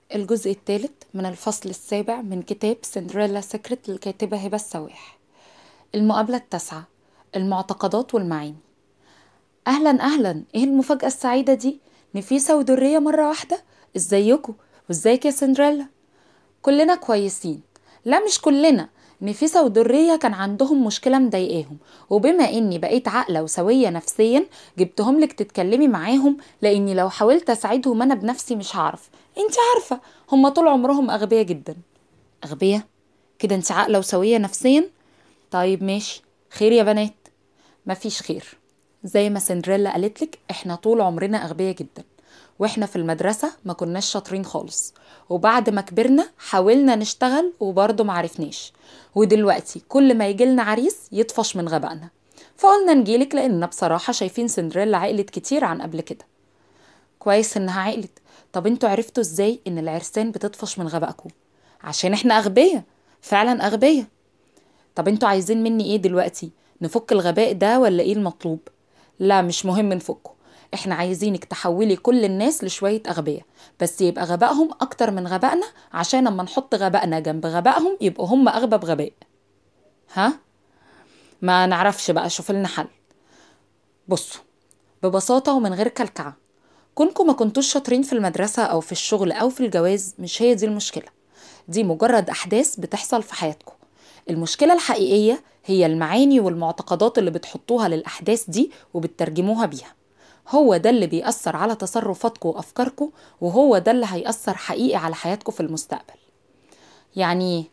الجزء الثالث من الفصل السابع من كتاب سندريلا سكرت للكاتبة هبة السواح المقابلة التاسعة المعتقدات والمعاني أهلا أهلا إيه المفاجأة السعيدة دي نفيسة ودرية مرة واحدة إزيكوا وإزيك يا سندريلا كلنا كويسين لا مش كلنا نفيسة ودرية كان عندهم مشكلة مضايقاهم وبما اني بقيت عاقلة وسوية نفسيا جبتهم لك تتكلمي معاهم لاني لو حاولت اساعدهم انا بنفسي مش هعرف انت عارفة هما طول عمرهم اغبياء جدا اغبياء كده انت عاقلة وسوية نفسيا طيب ماشي خير يا بنات مفيش خير زي ما سندريلا قالتلك احنا طول عمرنا اغبياء جدا واحنا في المدرسة ما كناش شاطرين خالص وبعد ما كبرنا حاولنا نشتغل وبرضه معرفناش ودلوقتي كل ما يجيلنا عريس يطفش من غبائنا فقلنا نجيلك لاننا بصراحة شايفين سندريلا عقلت كتير عن قبل كده كويس انها عقلت طب انتوا عرفتوا ازاي ان العرسان بتطفش من غبائكم عشان احنا اغبياء فعلا اغبياء طب انتوا عايزين مني ايه دلوقتي نفك الغباء ده ولا ايه المطلوب لا مش مهم نفكه احنا عايزينك تحولي كل الناس لشوية أغبياء بس يبقى غبائهم أكتر من غبائنا عشان اما نحط غبائنا جنب غبائهم يبقوا هم أغبى بغباء ها؟ ما نعرفش بقى شوف لنا حل بصوا ببساطة ومن غير كلكعة كونكم ما كنتوش شاطرين في المدرسة أو في الشغل أو في الجواز مش هي دي المشكلة دي مجرد أحداث بتحصل في حياتكم المشكلة الحقيقية هي المعاني والمعتقدات اللي بتحطوها للأحداث دي وبتترجموها بيها هو ده اللي بيأثر على تصرفاتكم وأفكاركم وهو ده اللي هيأثر حقيقي على حياتكم في المستقبل يعني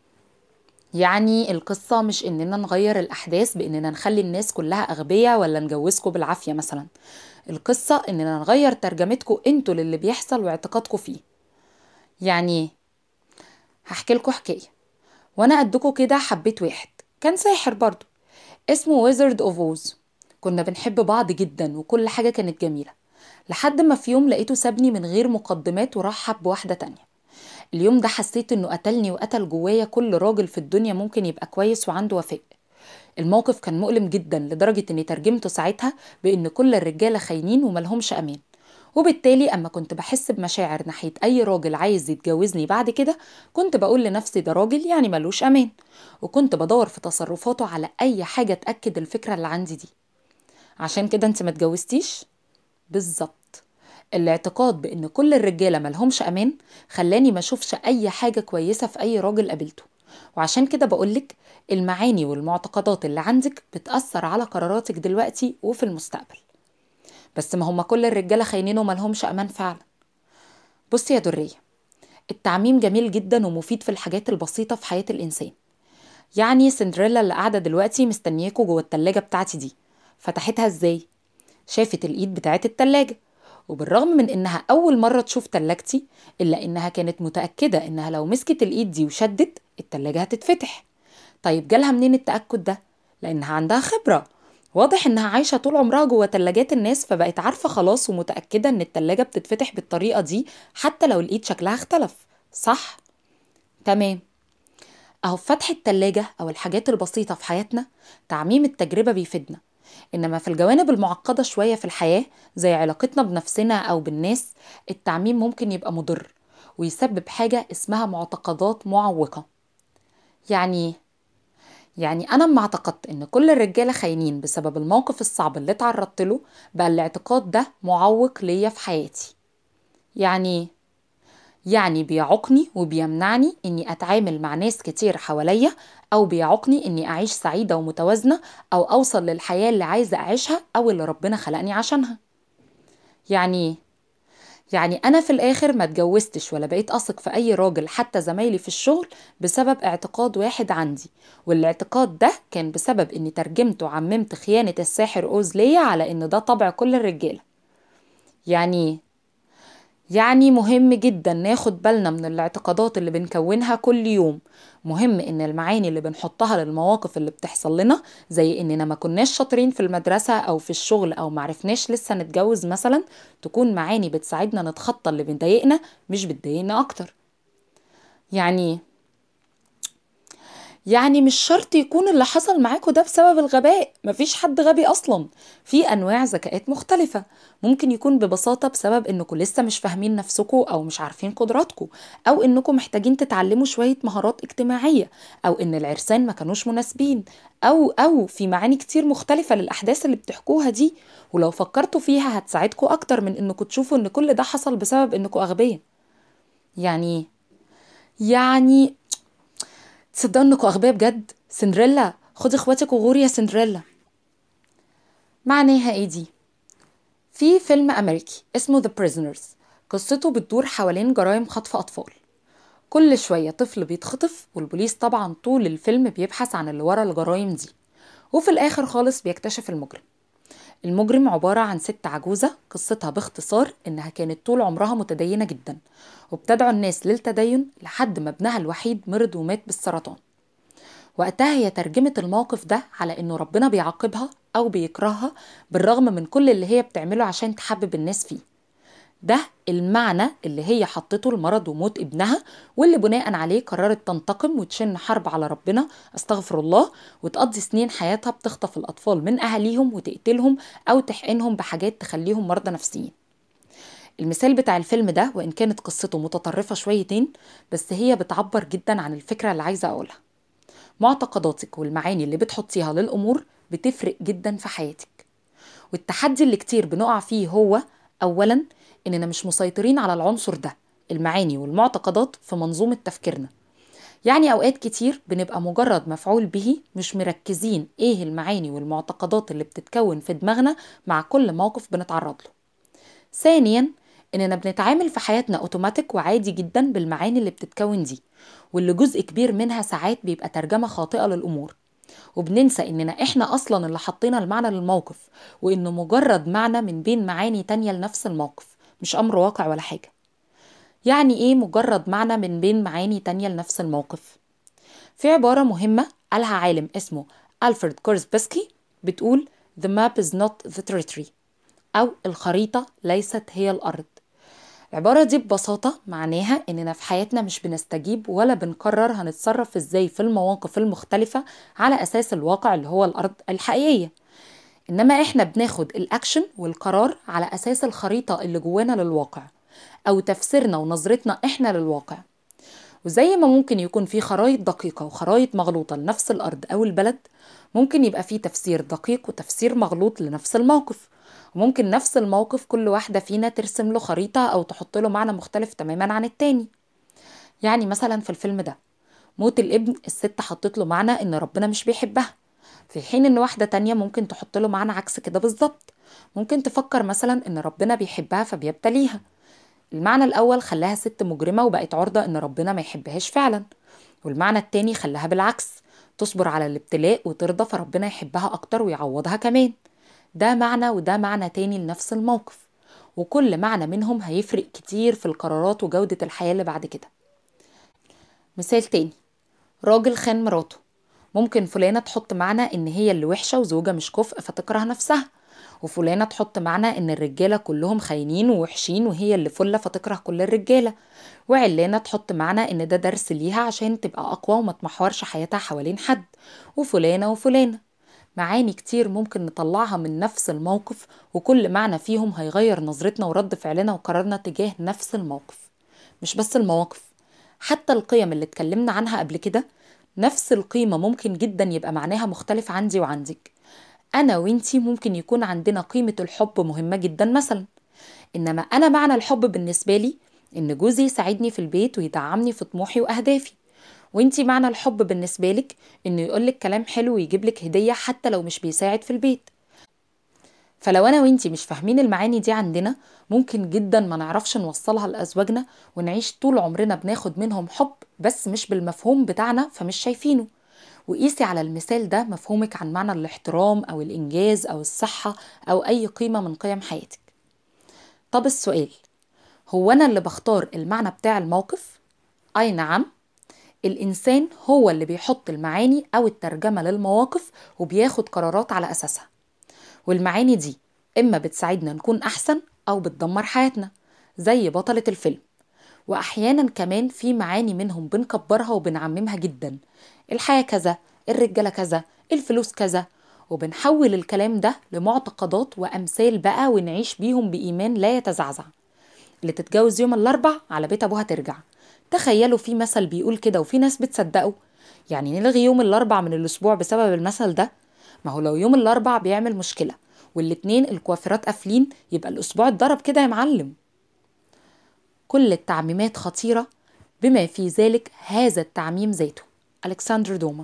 يعني القصة مش إننا نغير الأحداث بإننا نخلي الناس كلها أغبياء ولا نجوزكم بالعافية مثلا القصة إننا نغير ترجمتكم انتوا للي بيحصل واعتقادكم فيه يعني هحكي لكم حكاية وأنا قدكم كده حبيت واحد كان ساحر برضه اسمه ويزرد اوف اوز كنا بنحب بعض جدا وكل حاجة كانت جميلة لحد ما في يوم لقيته سابني من غير مقدمات وراح حب واحدة تانية اليوم ده حسيت انه قتلني وقتل جوايا كل راجل في الدنيا ممكن يبقى كويس وعنده وفاء الموقف كان مؤلم جدا لدرجة اني ترجمته ساعتها بان كل الرجالة خاينين وملهمش امان وبالتالي اما كنت بحس بمشاعر ناحية اي راجل عايز يتجوزني بعد كده كنت بقول لنفسي ده راجل يعني ملوش امان وكنت بدور في تصرفاته على اي حاجة تأكد الفكرة اللي عندي دي عشان كده انت ما اتجوزتيش بالظبط الاعتقاد بان كل الرجاله ملهمش امان خلاني ما اشوفش اي حاجه كويسه في اي راجل قابلته وعشان كده بقولك المعاني والمعتقدات اللي عندك بتأثر على قراراتك دلوقتي وفي المستقبل بس ما هما كل الرجاله خاينين وملهمش امان فعلا بصي يا دريه التعميم جميل جدا ومفيد في الحاجات البسيطه في حياه الانسان يعني سندريلا اللي قاعده دلوقتي مستنياكوا جوه التلاجة بتاعتي دي فتحتها ازاي شافت الايد بتاعت التلاجة وبالرغم من انها اول مرة تشوف تلاجتي الا انها كانت متأكدة انها لو مسكت الايد دي وشدت التلاجة هتتفتح طيب جالها منين التأكد ده لانها عندها خبرة واضح انها عايشة طول عمرها جوه تلاجات الناس فبقت عارفة خلاص ومتأكدة ان التلاجة بتتفتح بالطريقة دي حتى لو الايد شكلها اختلف صح؟ تمام اهو فتح التلاجة او الحاجات البسيطة في حياتنا تعميم التجربة بيفيدنا إنما في الجوانب المعقدة شوية في الحياة زي علاقتنا بنفسنا أو بالناس التعميم ممكن يبقى مضر ويسبب حاجة اسمها معتقدات معوقة يعني يعني أنا ما اعتقدت إن كل الرجالة خاينين بسبب الموقف الصعب اللي اتعرضت له بقى الاعتقاد ده معوق ليا في حياتي يعني يعني بيعوقني وبيمنعني اني اتعامل مع ناس كتير حواليا او بيعوقني اني اعيش سعيده ومتوازنه او اوصل للحياه اللي عايزه اعيشها او اللي ربنا خلقني عشانها يعني يعني انا في الاخر ما اتجوزتش ولا بقيت اثق في اي راجل حتى زمايلي في الشغل بسبب اعتقاد واحد عندي والاعتقاد ده كان بسبب اني ترجمت وعممت خيانه الساحر اوز ليا على ان ده طبع كل الرجاله يعني يعني مهم جدا ناخد بالنا من الاعتقادات اللي بنكونها كل يوم مهم ان المعاني اللي بنحطها للمواقف اللي بتحصل لنا زي اننا ما كناش شاطرين في المدرسة او في الشغل او معرفناش لسه نتجوز مثلا تكون معاني بتساعدنا نتخطى اللي بيضايقنا مش بتضايقنا اكتر يعني يعني مش شرط يكون اللي حصل معاكوا ده بسبب الغباء مفيش حد غبي اصلا في انواع ذكاءات مختلفة ممكن يكون ببساطة بسبب انكم لسه مش فاهمين نفسكم او مش عارفين قدراتكم او انكم محتاجين تتعلموا شوية مهارات اجتماعية او ان العرسان ما كانوش مناسبين او او في معاني كتير مختلفة للاحداث اللي بتحكوها دي ولو فكرتوا فيها هتساعدكم اكتر من انكم تشوفوا ان كل ده حصل بسبب انكم اغبياء يعني يعني تصدقوا انكم اغبياء بجد سندريلا خدي اخواتك وغوري يا سندريلا معناها ايه دي في فيلم امريكي اسمه The Prisoners قصته بتدور حوالين جرائم خطف اطفال كل شوية طفل بيتخطف والبوليس طبعا طول الفيلم بيبحث عن اللي ورا الجرائم دي وفي الاخر خالص بيكتشف المجرم المجرم عبارة عن ست عجوزة قصتها باختصار إنها كانت طول عمرها متدينة جدا وبتدعو الناس للتدين لحد ما ابنها الوحيد مرض ومات بالسرطان وقتها هي ترجمت الموقف ده على إنه ربنا بيعاقبها أو بيكرهها بالرغم من كل اللي هي بتعمله عشان تحبب الناس فيه ده المعنى اللي هي حطته لمرض وموت ابنها واللي بناء عليه قررت تنتقم وتشن حرب على ربنا استغفر الله وتقضي سنين حياتها بتخطف الأطفال من أهاليهم وتقتلهم أو تحقنهم بحاجات تخليهم مرضى نفسيين المثال بتاع الفيلم ده وإن كانت قصته متطرفة شويتين بس هي بتعبر جدا عن الفكرة اللي عايزة أقولها معتقداتك والمعاني اللي بتحطيها للأمور بتفرق جدا في حياتك والتحدي اللي كتير بنقع فيه هو أولا إننا مش مسيطرين على العنصر ده المعاني والمعتقدات في منظومة تفكيرنا يعني أوقات كتير بنبقى مجرد مفعول به مش مركزين إيه المعاني والمعتقدات اللي بتتكون في دماغنا مع كل موقف بنتعرض له ثانيا إننا بنتعامل في حياتنا أوتوماتيك وعادي جدا بالمعاني اللي بتتكون دي واللي جزء كبير منها ساعات بيبقى ترجمة خاطئة للأمور وبننسى إننا إحنا أصلا اللي حطينا المعنى للموقف وإنه مجرد معنى من بين معاني تانية لنفس الموقف مش أمر واقع ولا حاجة يعني إيه مجرد معنى من بين معاني تانية لنفس الموقف؟ في عبارة مهمة قالها عالم اسمه ألفرد كورسبسكي بتقول The map is not the territory أو الخريطة ليست هي الأرض العبارة دي ببساطة معناها إننا في حياتنا مش بنستجيب ولا بنقرر هنتصرف إزاي في المواقف المختلفة على أساس الواقع اللي هو الأرض الحقيقية إنما إحنا بناخد الأكشن والقرار على أساس الخريطة اللي جوانا للواقع أو تفسيرنا ونظرتنا إحنا للواقع وزي ما ممكن يكون في خرايط دقيقة وخرايط مغلوطة لنفس الأرض أو البلد ممكن يبقى في تفسير دقيق وتفسير مغلوط لنفس الموقف وممكن نفس الموقف كل واحدة فينا ترسم له خريطة أو تحط له معنى مختلف تماما عن التاني يعني مثلا في الفيلم ده موت الابن الست حطت له معنى إن ربنا مش بيحبها في حين إن واحدة تانية ممكن تحط له معنى عكس كده بالظبط ممكن تفكر مثلا إن ربنا بيحبها فبيبتليها المعنى الأول خلاها ست مجرمة وبقت عرضة إن ربنا ما يحبهاش فعلا والمعنى التاني خلاها بالعكس تصبر على الابتلاء وترضى فربنا يحبها أكتر ويعوضها كمان ده معنى وده معنى تاني لنفس الموقف وكل معنى منهم هيفرق كتير في القرارات وجودة الحياة اللي بعد كده مثال تاني راجل خان مراته ممكن فلانة تحط معنى إن هي اللي وحشة وزوجة مش كفء فتكره نفسها وفلانة تحط معنى إن الرجالة كلهم خاينين ووحشين وهي اللي فلة فتكره كل الرجالة وعلانة تحط معنى إن ده درس ليها عشان تبقى أقوى وما تمحورش حياتها حوالين حد وفلانة وفلانة معاني كتير ممكن نطلعها من نفس الموقف وكل معنى فيهم هيغير نظرتنا ورد فعلنا وقرارنا تجاه نفس الموقف مش بس المواقف حتى القيم اللي اتكلمنا عنها قبل كده نفس القيمة ممكن جدا يبقى معناها مختلف عندي وعندك أنا وإنتي ممكن يكون عندنا قيمة الحب مهمة جدا مثلا إنما أنا معنى الحب بالنسبة لي إن جوزي يساعدني في البيت ويدعمني في طموحي وأهدافي وإنتي معنى الحب بالنسبة لك إنه يقولك كلام حلو ويجيب لك هدية حتى لو مش بيساعد في البيت فلو أنا وإنتي مش فاهمين المعاني دي عندنا ممكن جدا ما نعرفش نوصلها لأزواجنا ونعيش طول عمرنا بناخد منهم حب بس مش بالمفهوم بتاعنا فمش شايفينه وقيسي على المثال ده مفهومك عن معنى الاحترام أو الإنجاز أو الصحة أو أي قيمة من قيم حياتك طب السؤال هو أنا اللي بختار المعنى بتاع الموقف؟ أي نعم الإنسان هو اللي بيحط المعاني أو الترجمة للمواقف وبياخد قرارات على أساسها والمعاني دي إما بتساعدنا نكون أحسن أو بتدمر حياتنا زي بطلة الفيلم وأحيانا كمان في معاني منهم بنكبرها وبنعممها جدا الحياة كذا الرجالة كذا الفلوس كذا وبنحول الكلام ده لمعتقدات وأمثال بقى ونعيش بيهم بإيمان لا يتزعزع اللي تتجوز يوم الأربع على بيت أبوها ترجع تخيلوا في مثل بيقول كده وفي ناس بتصدقه يعني نلغي يوم الأربع من الأسبوع بسبب المثل ده ما هو لو يوم الأربع بيعمل مشكلة والاتنين الكوافرات قافلين يبقى الأسبوع اتضرب كده يا معلم كل التعميمات خطيرة بما في ذلك هذا التعميم ذاته ألكسندر دوما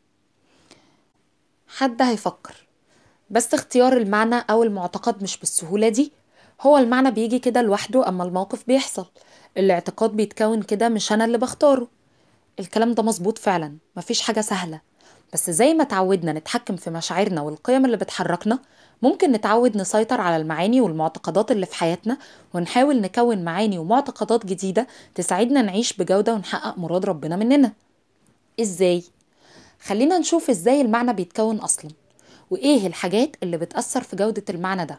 حد هيفكر بس اختيار المعنى أو المعتقد مش بالسهولة دي هو المعنى بيجي كده لوحده أما الموقف بيحصل الاعتقاد بيتكون كده مش أنا اللي بختاره الكلام ده مظبوط فعلا مفيش حاجة سهلة بس زي ما تعودنا نتحكم في مشاعرنا والقيم اللي بتحركنا ممكن نتعود نسيطر على المعاني والمعتقدات اللي في حياتنا ونحاول نكون معاني ومعتقدات جديدة تساعدنا نعيش بجودة ونحقق مراد ربنا مننا ازاي؟ خلينا نشوف ازاي المعنى بيتكون اصلا وايه الحاجات اللي بتأثر في جودة المعنى ده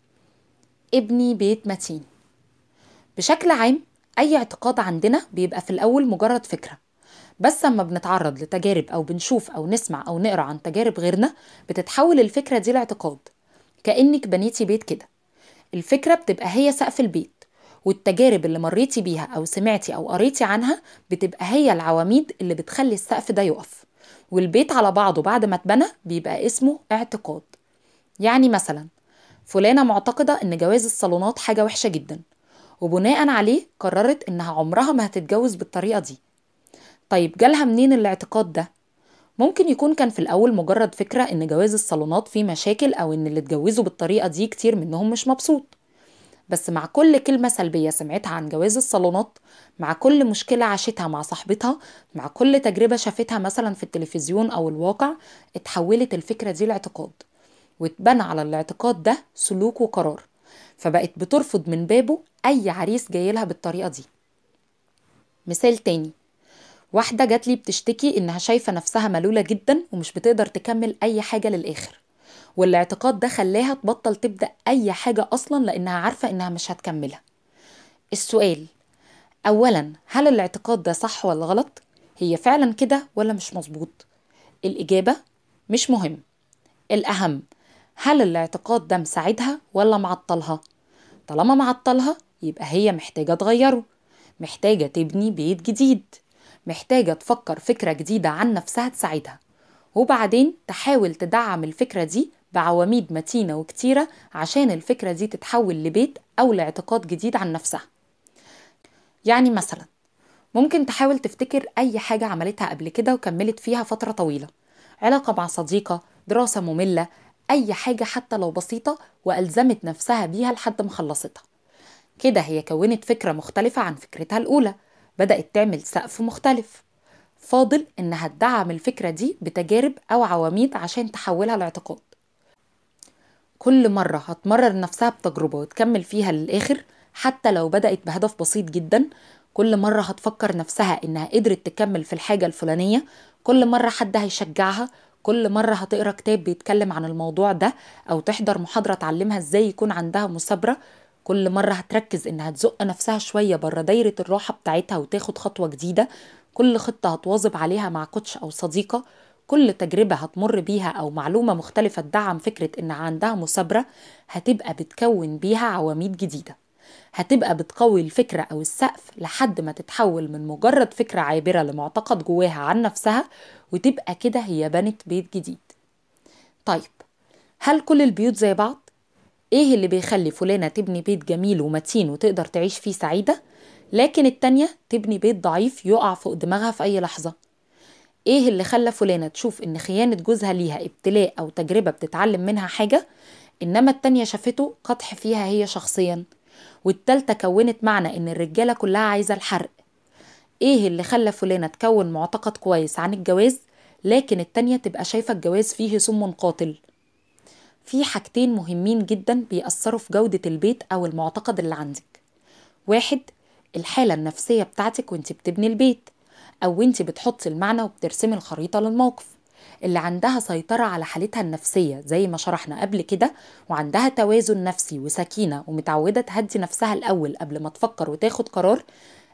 ابني بيت متين بشكل عام اي اعتقاد عندنا بيبقى في الاول مجرد فكرة بس لما بنتعرض لتجارب او بنشوف او نسمع او نقرا عن تجارب غيرنا بتتحول الفكرة دي لاعتقاد كأنك بنيتي بيت كده الفكرة بتبقى هي سقف البيت والتجارب اللي مريتي بيها أو سمعتي أو قريتي عنها بتبقى هي العواميد اللي بتخلي السقف ده يقف والبيت على بعضه بعد ما اتبنى بيبقى اسمه اعتقاد يعني مثلا فلانة معتقدة إن جواز الصالونات حاجة وحشة جدا وبناء عليه قررت إنها عمرها ما هتتجوز بالطريقة دي طيب جالها منين الاعتقاد ده؟ ممكن يكون كان في الأول مجرد فكرة إن جواز الصالونات فيه مشاكل أو إن اللي اتجوزوا بالطريقة دي كتير منهم مش مبسوط بس مع كل كلمة سلبية سمعتها عن جواز الصالونات مع كل مشكلة عاشتها مع صاحبتها مع كل تجربة شافتها مثلا في التلفزيون أو الواقع اتحولت الفكرة دي لاعتقاد واتبنى على الاعتقاد ده سلوك وقرار فبقت بترفض من بابه أي عريس جايلها بالطريقة دي مثال تاني واحدة جات لي بتشتكي إنها شايفة نفسها ملولة جدا ومش بتقدر تكمل أي حاجة للآخر والاعتقاد ده خلاها تبطل تبدأ أي حاجة أصلا لأنها عارفة إنها مش هتكملها السؤال أولا هل الاعتقاد ده صح ولا غلط؟ هي فعلا كده ولا مش مظبوط؟ الإجابة مش مهم الأهم هل الاعتقاد ده مساعدها ولا معطلها؟ طالما معطلها يبقى هي محتاجة تغيره محتاجة تبني بيت جديد محتاجة تفكر فكرة جديدة عن نفسها تساعدها وبعدين تحاول تدعم الفكرة دي بعواميد متينة وكتيرة عشان الفكرة دي تتحول لبيت أو لاعتقاد جديد عن نفسها يعني مثلا ممكن تحاول تفتكر أي حاجة عملتها قبل كده وكملت فيها فترة طويلة علاقة مع صديقة دراسة مملة أي حاجة حتى لو بسيطة وألزمت نفسها بيها لحد ما خلصتها كده هي كونت فكرة مختلفة عن فكرتها الأولى بدأت تعمل سقف مختلف فاضل إنها تدعم الفكرة دي بتجارب أو عواميد عشان تحولها لاعتقاد كل مرة هتمرر نفسها بتجربة وتكمل فيها للآخر حتى لو بدأت بهدف بسيط جدا كل مرة هتفكر نفسها إنها قدرت تكمل في الحاجة الفلانية كل مرة حد هيشجعها كل مرة هتقرا كتاب بيتكلم عن الموضوع ده أو تحضر محاضرة تعلمها إزاي يكون عندها مثابرة كل مرة هتركز إنها تزق نفسها شوية بره دايرة الراحة بتاعتها وتاخد خطوة جديدة كل خطة هتواظب عليها مع كوتش أو صديقة كل تجربة هتمر بيها أو معلومة مختلفة تدعم فكرة إنها عندها مثابرة هتبقى بتكون بيها عواميد جديدة هتبقى بتقوي الفكرة أو السقف لحد ما تتحول من مجرد فكرة عابرة لمعتقد جواها عن نفسها وتبقى كده هي بنت بيت جديد طيب هل كل البيوت زي بعض؟ ايه اللي بيخلي فلانة تبني بيت جميل ومتين وتقدر تعيش فيه سعيدة لكن التانية تبني بيت ضعيف يقع فوق دماغها في أي لحظة ايه اللي خلى فلانة تشوف ان خيانة جوزها ليها ابتلاء او تجربة بتتعلم منها حاجة انما التانية شافته قدح فيها هي شخصيا والتالتة كونت معنى ان الرجالة كلها عايزة الحرق ايه اللي خلى فلانة تكون معتقد كويس عن الجواز لكن التانية تبقى شايفة الجواز فيه سم قاتل في حاجتين مهمين جدا بيأثروا في جودة البيت أو المعتقد اللي عندك واحد الحالة النفسية بتاعتك وانت بتبني البيت أو وانت بتحطي المعنى وبترسمي الخريطة للموقف اللي عندها سيطرة على حالتها النفسية زي ما شرحنا قبل كده وعندها توازن نفسي وسكينة ومتعودة تهدي نفسها الأول قبل ما تفكر وتاخد قرار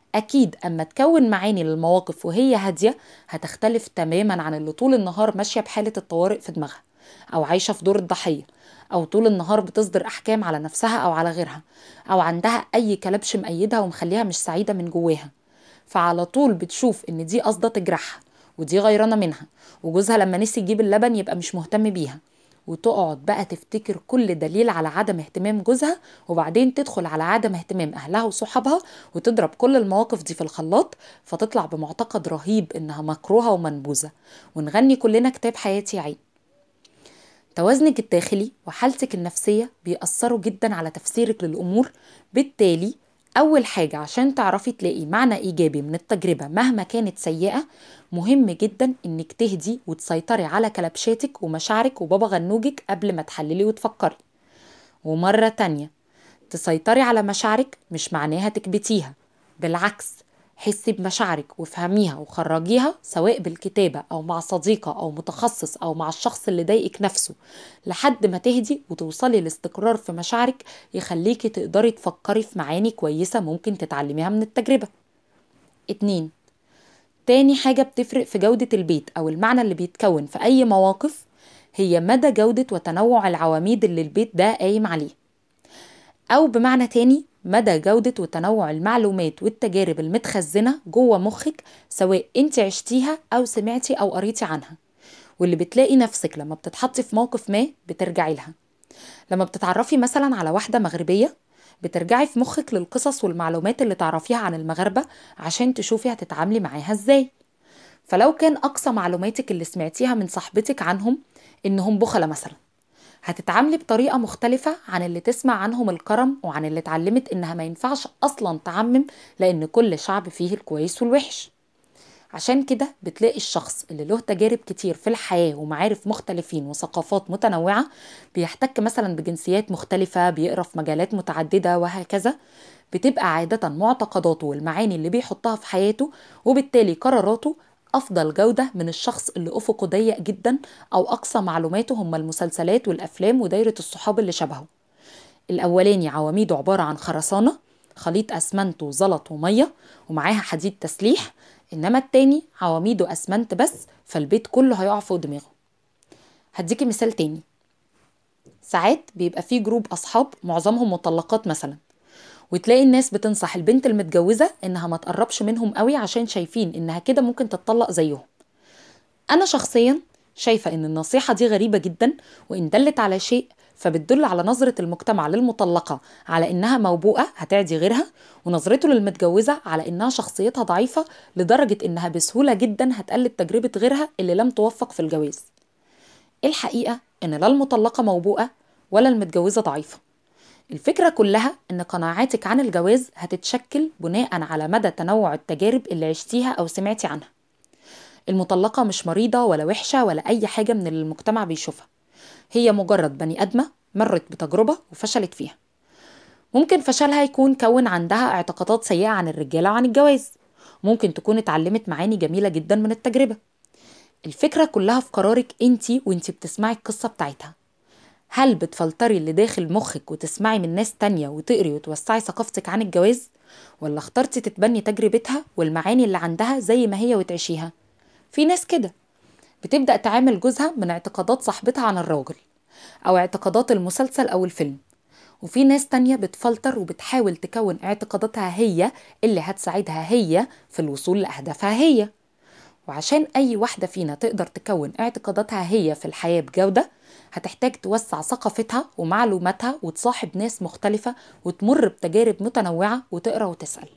أكيد أما تكون معاني للمواقف وهي هادية هتختلف تماما عن اللي طول النهار ماشية بحالة الطوارئ في دماغها أو عايشة في دور الضحية أو طول النهار بتصدر أحكام على نفسها أو على غيرها أو عندها أي كلبش مأيدها ومخليها مش سعيدة من جواها فعلى طول بتشوف إن دي قصدة تجرحها ودي غيرانة منها وجوزها لما نسي يجيب اللبن يبقى مش مهتم بيها وتقعد بقى تفتكر كل دليل على عدم اهتمام جوزها وبعدين تدخل على عدم اهتمام أهلها وصحابها وتضرب كل المواقف دي في الخلاط فتطلع بمعتقد رهيب إنها مكروهة ومنبوذة ونغني كلنا كتاب حياتي عين توازنك الداخلي وحالتك النفسية بيأثروا جدا على تفسيرك للأمور بالتالي أول حاجة عشان تعرفي تلاقي معنى إيجابي من التجربة مهما كانت سيئة مهم جدا إنك تهدي وتسيطري على كلبشاتك ومشاعرك وبابا غنوجك قبل ما تحللي وتفكري ومرة تانية تسيطري على مشاعرك مش معناها تكبتيها بالعكس حسي بمشاعرك وافهميها وخرجيها سواء بالكتابة أو مع صديقة أو متخصص أو مع الشخص اللي ضايقك نفسه لحد ما تهدي وتوصلي لاستقرار في مشاعرك يخليكي تقدري تفكري في معاني كويسة ممكن تتعلميها من التجربة اتنين تاني حاجة بتفرق في جودة البيت أو المعنى اللي بيتكون في أي مواقف هي مدى جودة وتنوع العواميد اللي البيت ده قايم عليه أو بمعنى تاني مدى جودة وتنوع المعلومات والتجارب المتخزنة جوه مخك سواء انت عشتيها أو سمعتي أو قريتي عنها واللي بتلاقي نفسك لما بتتحطي في موقف ما بترجعي لها لما بتتعرفي مثلا على واحدة مغربية بترجعي في مخك للقصص والمعلومات اللي تعرفيها عن المغاربة عشان تشوفي هتتعاملي معاها ازاي فلو كان أقصى معلوماتك اللي سمعتيها من صاحبتك عنهم إنهم بخلة مثلا هتتعاملي بطريقة مختلفة عن اللي تسمع عنهم الكرم وعن اللي اتعلمت إنها ما ينفعش أصلا تعمم لأن كل شعب فيه الكويس والوحش عشان كده بتلاقي الشخص اللي له تجارب كتير في الحياة ومعارف مختلفين وثقافات متنوعة بيحتك مثلا بجنسيات مختلفة بيقرا في مجالات متعددة وهكذا بتبقى عادة معتقداته والمعاني اللي بيحطها في حياته وبالتالي قراراته أفضل جودة من الشخص اللي أفقه ضيق جدا أو أقصى معلوماته هم المسلسلات والأفلام ودايرة الصحاب اللي شبهه الأولاني عواميده عبارة عن خرسانة خليط أسمنت وزلط ومية ومعاها حديد تسليح إنما التاني عواميده أسمنت بس فالبيت كله هيقع فوق دماغه هديكي مثال تاني ساعات بيبقى في جروب أصحاب معظمهم مطلقات مثلا وتلاقي الناس بتنصح البنت المتجوزة إنها ما تقربش منهم قوي عشان شايفين إنها كده ممكن تتطلق زيهم أنا شخصيا شايفة إن النصيحة دي غريبة جدا وإن دلت على شيء فبتدل على نظرة المجتمع للمطلقة على إنها موبوءة هتعدي غيرها ونظرته للمتجوزة على إنها شخصيتها ضعيفة لدرجة إنها بسهولة جدا هتقلد تجربة غيرها اللي لم توفق في الجواز الحقيقة إن لا المطلقة موبوءة ولا المتجوزة ضعيفة الفكرة كلها إن قناعاتك عن الجواز هتتشكل بناء على مدى تنوع التجارب اللي عشتيها أو سمعتي عنها المطلقة مش مريضة ولا وحشة ولا أي حاجة من اللي المجتمع بيشوفها هي مجرد بني آدمة مرت بتجربة وفشلت فيها ممكن فشلها يكون كون عندها اعتقادات سيئة عن الرجالة وعن الجواز ممكن تكون اتعلمت معاني جميلة جدا من التجربة الفكرة كلها في قرارك انتي وانتي بتسمعي القصة بتاعتها هل بتفلتري اللي داخل مخك وتسمعي من ناس تانية وتقري وتوسعي ثقافتك عن الجواز ولا اخترتي تتبني تجربتها والمعاني اللي عندها زي ما هي وتعيشيها في ناس كده بتبدأ تعامل جوزها من اعتقادات صاحبتها عن الراجل أو اعتقادات المسلسل أو الفيلم وفي ناس تانية بتفلتر وبتحاول تكون اعتقاداتها هي اللي هتساعدها هي في الوصول لأهدافها هي وعشان أي واحدة فينا تقدر تكون اعتقاداتها هي في الحياة بجودة هتحتاج توسع ثقافتها ومعلوماتها وتصاحب ناس مختلفة وتمر بتجارب متنوعة وتقرأ وتسأل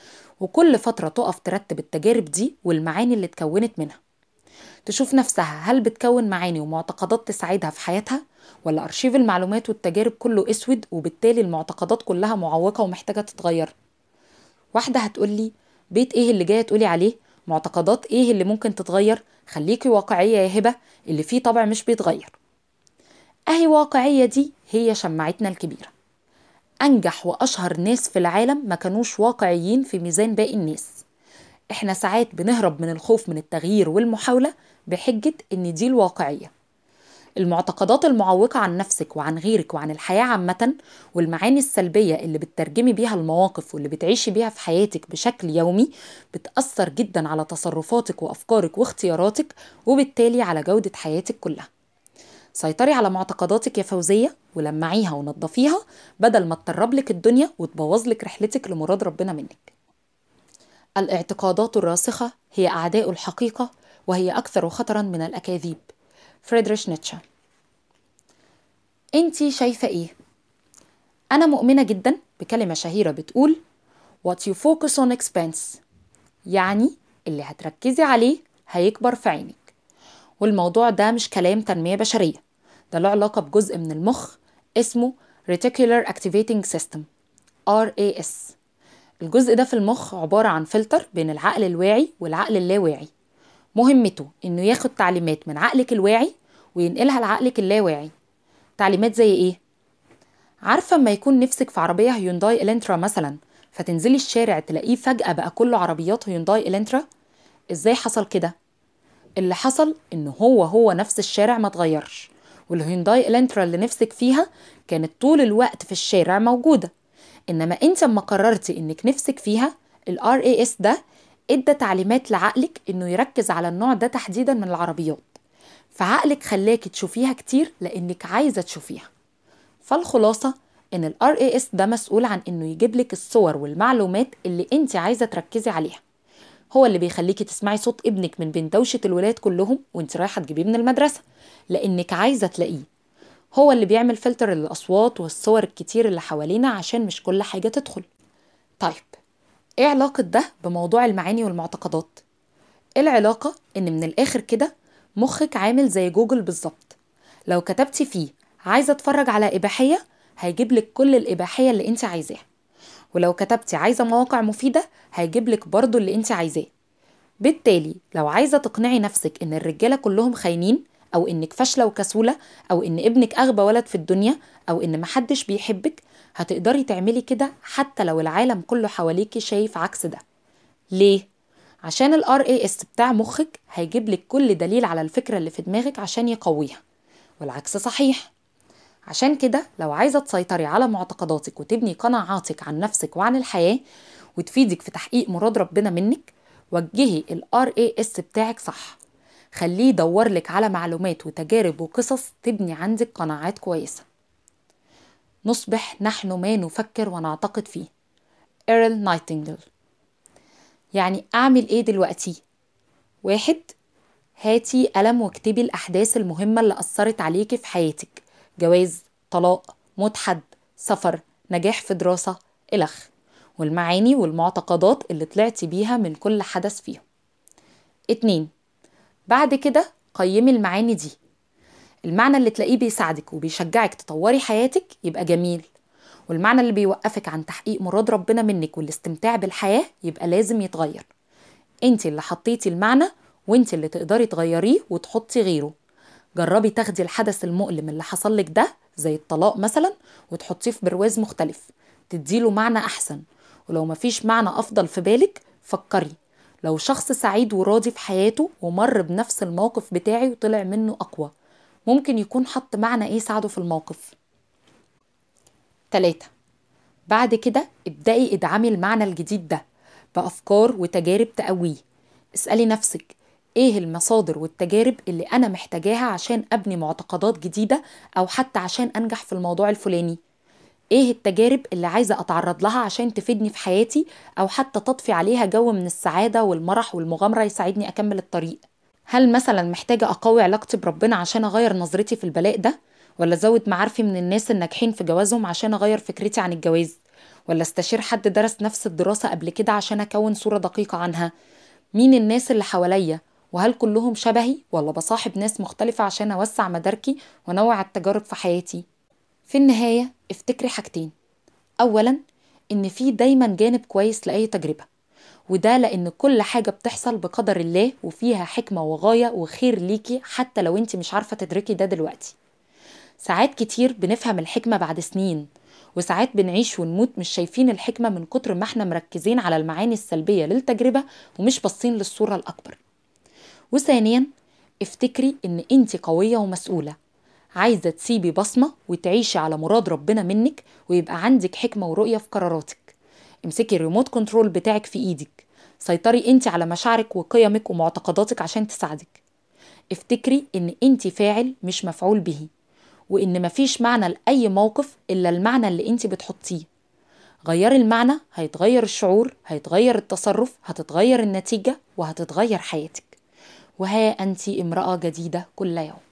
وكل فترة تقف ترتب التجارب دي والمعاني اللي اتكونت منها تشوف نفسها هل بتكون معاني ومعتقدات تساعدها في حياتها ولا أرشيف المعلومات والتجارب كله أسود وبالتالي المعتقدات كلها معوقة ومحتاجة تتغير واحدة هتقولي بيت ايه اللي جاية تقولي عليه معتقدات ايه اللي ممكن تتغير خليكي واقعية يا هبة اللي فيه طبع مش بيتغير اهي واقعية دي هي شماعتنا الكبيرة أنجح وأشهر ناس في العالم ما كانوش واقعيين في ميزان باقي الناس احنا ساعات بنهرب من الخوف من التغيير والمحاولة بحجة ان دي الواقعية المعتقدات المعوقة عن نفسك وعن غيرك وعن الحياة عامة والمعاني السلبية اللي بتترجمي بيها المواقف واللي بتعيشي بيها في حياتك بشكل يومي بتأثر جدا على تصرفاتك وأفكارك واختياراتك وبالتالي على جودة حياتك كلها سيطري على معتقداتك يا فوزية ولمعيها ونضفيها بدل ما تطرب لك الدنيا وتبوظ لك رحلتك لمراد ربنا منك الاعتقادات الراسخة هي أعداء الحقيقة وهي أكثر خطرا من الأكاذيب فريدريش نيتشه انتي شايفة ايه؟ أنا مؤمنة جدا بكلمة شهيرة بتقول What you focus on expense يعني اللي هتركزي عليه هيكبر في عينك والموضوع ده مش كلام تنمية بشرية ده له علاقة بجزء من المخ اسمه Reticular Activating System RAS الجزء ده في المخ عبارة عن فلتر بين العقل الواعي والعقل اللاواعي مهمته انه ياخد تعليمات من عقلك الواعي وينقلها لعقلك اللاواعي تعليمات زي ايه عارفه اما يكون نفسك في عربيه هيونداي الانترا مثلا فتنزلي الشارع تلاقيه فجاه بقى كله عربيات هيونداي الانترا ازاي حصل كده اللي حصل ان هو هو نفس الشارع ما اتغيرش والهيونداي الانترا اللي نفسك فيها كانت طول الوقت في الشارع موجوده انما انت اما قررتي انك نفسك فيها الار اي اس ده ادى تعليمات لعقلك انه يركز على النوع ده تحديدا من العربيات فعقلك خلاكي تشوفيها كتير لانك عايزه تشوفيها فالخلاصه ان الار اي اس ده مسؤول عن انه يجيب لك الصور والمعلومات اللي انت عايزه تركزي عليها هو اللي بيخليكي تسمعي صوت ابنك من بين دوشه الولاد كلهم وانت رايحه تجيبيه من المدرسه لانك عايزه تلاقيه هو اللي بيعمل فلتر للاصوات والصور الكتير اللي حوالينا عشان مش كل حاجه تدخل طيب ايه علاقه ده بموضوع المعاني والمعتقدات العلاقه ان من الاخر كده مخك عامل زي جوجل بالظبط لو كتبتي فيه عايزه اتفرج على اباحيه هيجيب لك كل الاباحيه اللي انت عايزاها ولو كتبتي عايزه مواقع مفيده هيجيب لك برضه اللي انت عايزاه بالتالي لو عايزه تقنعي نفسك ان الرجاله كلهم خاينين او انك فاشله وكسوله او ان ابنك اغبى ولد في الدنيا او ان محدش بيحبك هتقدري تعملي كده حتى لو العالم كله حواليكي شايف عكس ده ليه عشان الار اي اس بتاع مخك هيجيب لك كل دليل على الفكره اللي في دماغك عشان يقويها والعكس صحيح عشان كده لو عايزه تسيطري على معتقداتك وتبني قناعاتك عن نفسك وعن الحياه وتفيدك في تحقيق مراد ربنا منك وجهي الار اي اس بتاعك صح خليه يدور لك على معلومات وتجارب وقصص تبني عندك قناعات كويسه نصبح نحن ما نفكر ونعتقد فيه إيرل نايتنجل يعني أعمل إيه دلوقتي؟ واحد هاتي قلم واكتبي الأحداث المهمة اللي أثرت عليكي في حياتك جواز طلاق موت حد سفر نجاح في دراسة إلخ والمعاني والمعتقدات اللي طلعتي بيها من كل حدث فيهم اتنين بعد كده قيمي المعاني دي المعنى اللي تلاقيه بيساعدك وبيشجعك تطوري حياتك يبقى جميل والمعنى اللي بيوقفك عن تحقيق مراد ربنا منك والاستمتاع بالحياة يبقى لازم يتغير انت اللي حطيتي المعنى وانت اللي تقدري تغيريه وتحطي غيره جربي تاخدي الحدث المؤلم اللي حصل لك ده زي الطلاق مثلا وتحطيه في برواز مختلف تديله معنى احسن ولو مفيش معنى افضل في بالك فكري لو شخص سعيد وراضي في حياته ومر بنفس الموقف بتاعي وطلع منه اقوى ممكن يكون حط معنى ايه ساعده في الموقف تلاتة بعد كده ابدأي ادعمي المعنى الجديد ده بأفكار وتجارب تقويه اسألي نفسك ايه المصادر والتجارب اللي انا محتاجاها عشان ابني معتقدات جديدة او حتى عشان انجح في الموضوع الفلاني ايه التجارب اللي عايزة اتعرض لها عشان تفيدني في حياتي او حتى تضفي عليها جو من السعادة والمرح والمغامرة يساعدني اكمل الطريق هل مثلا محتاجة اقوي علاقتي بربنا عشان اغير نظرتي في البلاء ده ولا ازود معارفي من الناس الناجحين في جوازهم عشان اغير فكرتي عن الجواز ولا استشير حد درس نفس الدراسة قبل كده عشان اكون صورة دقيقة عنها مين الناس اللي حواليا وهل كلهم شبهي ولا بصاحب ناس مختلفة عشان أوسع مداركي وأنوع التجارب في حياتي في النهاية افتكري حاجتين أولا إن في دايما جانب كويس لأي تجربة وده لأن كل حاجة بتحصل بقدر الله وفيها حكمة وغاية وخير ليكي حتى لو انت مش عارفة تدركي ده دلوقتي ساعات كتير بنفهم الحكمة بعد سنين وساعات بنعيش ونموت مش شايفين الحكمة من كتر ما احنا مركزين على المعاني السلبية للتجربة ومش باصين للصورة الأكبر وثانيا افتكري ان انت قوية ومسؤولة عايزة تسيبي بصمة وتعيشي على مراد ربنا منك ويبقى عندك حكمة ورؤية في قراراتك امسكي الريموت كنترول بتاعك في ايدك سيطري انت على مشاعرك وقيمك ومعتقداتك عشان تساعدك افتكري ان انت فاعل مش مفعول به وان مفيش معنى لاي موقف الا المعنى اللي انت بتحطيه غيري المعنى هيتغير الشعور هيتغير التصرف هتتغير النتيجة وهتتغير حياتك وها أنت امرأة جديدة كل يوم